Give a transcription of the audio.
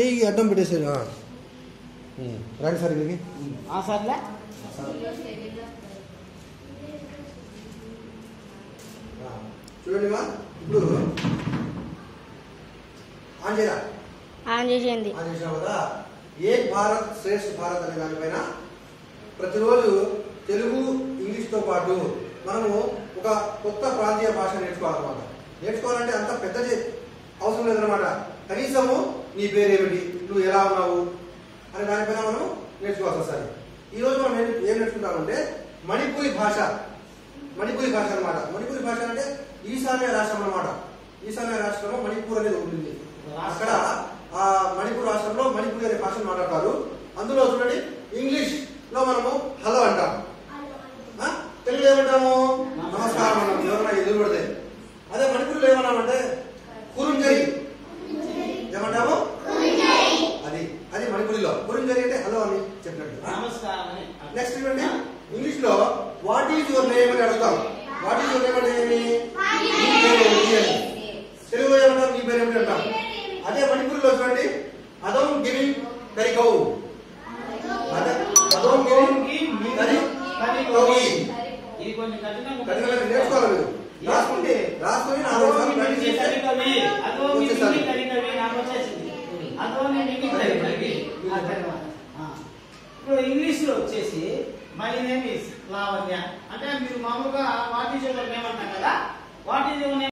ఈ అడ్డం పెట్టేసారు ఆ. ఉమ్. రండి సార్ ఇక్కడికి ఆ సర్లే ఆ. చూడండి మా ఇప్పుడు ఆన్ చేయరా ఆన్ చేసింది ఆన్ చేసినావు కదా ఏక్ భారత్ శ్రేష్ఠ భారత్ అనే దానిపైన ప్రతిరోజు తెలుగు ఇంగ్లీష్తో పాటు మనము ఒక కొత్త ప్రాంతీయ భాష నేర్చుకోవాలన్నమాట నేర్చుకోవాలంటే అంత పెద్దది అవసరం లేదన్నమాట కనీసము నీ పేరేమిటి నువ్వు ఎలా ఉన్నావు అనే దానిపైన మనం నేర్చుకోవాల్సి వస్తుంది ఈ రోజు మనం ఏం- ఏం నేర్చుకుంటామంటే మణిపూరి భాష మణిపూరి భాష అన్నమాట మణిపూరి భాష అంటే ఈశాన్య రాష్ట్రం అన్నమాట ఈశాన్య రాష్ట్రంలో మణిపూర్ అనేది ఉంటుంది అక్కడ ఆ మణిపూర్ రాష్ట్రంలో మణిపూరి అనే భాషను మాట్లాడతారు అందులో చూడండి ఇంగ్లీష్ లో మనము హలో అంటాం ఆ? తెలుగులో ఏమంటాము నమస్కారం అన్నాం ఎవరైనా ఎదురు పడితే అదే మణిపూర్లో ఏమన్నామంటే కురుంజరి ఏమంటాము అది అది మణిపూరిలో కురుంజరి అంటే హలో అని చెప్పినట్టు నమస్కారం అని నెక్స్ట్ చూడండి ఇంగ్లీష్ లో వాట్ ఈజ్ యువర్ నేమ్ అని అడుగుతాం వాట్ ఈజ్ యువర్ నేమ్ అంటే ఏమి నీ పేరు ఏమిటి అని తెలుగులో ఏమంటాం నీ పేరు ఏమిటి అంటాం అదే మణిపూర్లో చూడండి అదం గిరి కరికౌ అదే అదం గిరి కరి కౌయి ఇది కొంచెం కఠినంగా కఠినంగా నేర్చుకోవాలి మీరు రాసుకుంటే రాసుకొని నాలుగు సార్లు ప్రాక్టీస్ చేస్తే వచ్చేసారి ఇప్పుడు ఇంగ్లీష్ లో వచ్చేసి మై నేమ్ ఇస్ లావణ్య అంటే మీరు మామూలుగా వాట్ ఈజ్ యువర్ నేమ్ అంటాం కదా వాట్ ఈజ్ యువర్ నేమ్